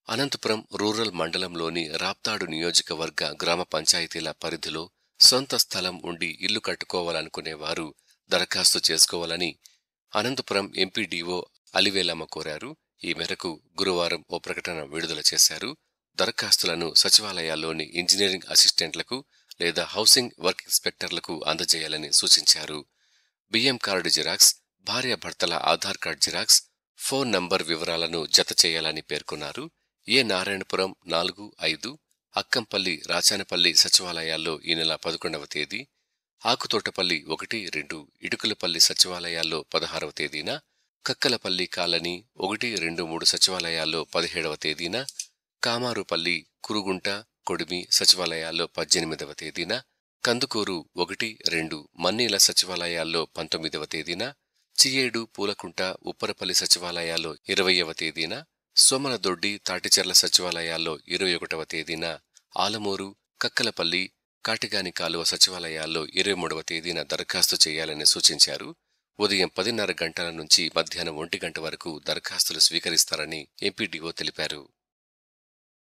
Anantapuram rural మండలంలోని రాప్తాడు నియోజకవర్గ గ్రామ పంచాయతీల పరిధిలో సొంత స్థలం ఉండి ఇల్లు కట్టుకోవాలనుకునేవారు దరఖాస్తు చేసుకోవాలని అనంతపురం ఎంపీడీఓ అలివేలమ్మ కోరారు ఈ మేరకు గురువారం ఓ ప్రకటన విడుదల చేశారు దరఖాస్తులను సచివాలయాల్లోని ఇంజనీరింగ్ అసిస్టెంట్లకు లేదా హౌసింగ్ వర్క్ ఇన్స్పెక్టర్లకు అందజేయాలని సూచించారు బియ్యం కార్డు జిరాక్స్ భార్యాభర్తల Aadhaar card xerox phone number వివరాలను జత చేయాలని పేర్కొన్నారు ఏ నారాయణపురం నాలుగు ఐదు అక్కంపల్లి రాచానపల్లి సచివాలయాల్లో ఈ నెల పదకొండవ తేదీ ఆకుతోటపల్లి ఒకటి రెండు ఇటుకులపల్లి సచివాలయాల్లో పదహారవ తేదీన కక్కలపల్లి కాలనీ ఒకటి రెండు మూడు సచివాలయాల్లో పదిహేడవ తేదీన కామారుపల్లి కురుగుంట కొడిమి సచివాలయాల్లో పద్దెనిమిదవ తేదీన కందుకూరు ఒకటి రెండు మన్నీల సచివాలయాల్లో పంతొమ్మిదవ తేదీన చియేడు పూలకుంట ఉప్పరపల్లి సచివాలయాల్లో ఇరవయవ తేదీన సోమనదొడ్డి తాటిచెర్ల సచివాలయాల్లో ఇరవై ఒకటవ తేదీన ఆలమూరు కక్కలపల్లి కాటిగాని కాలువ సచివాలయాల్లో ఇరవై మూడవ తేదీన దరఖాస్తు చేయాలని సూచించారు ఉదయం పదిన్నర గంటల నుంచి మధ్యాహ్నం ఒంటి గంట వరకు దరఖాస్తులు స్వీకరిస్తారని ఎంపీడీఓ తెలిపారు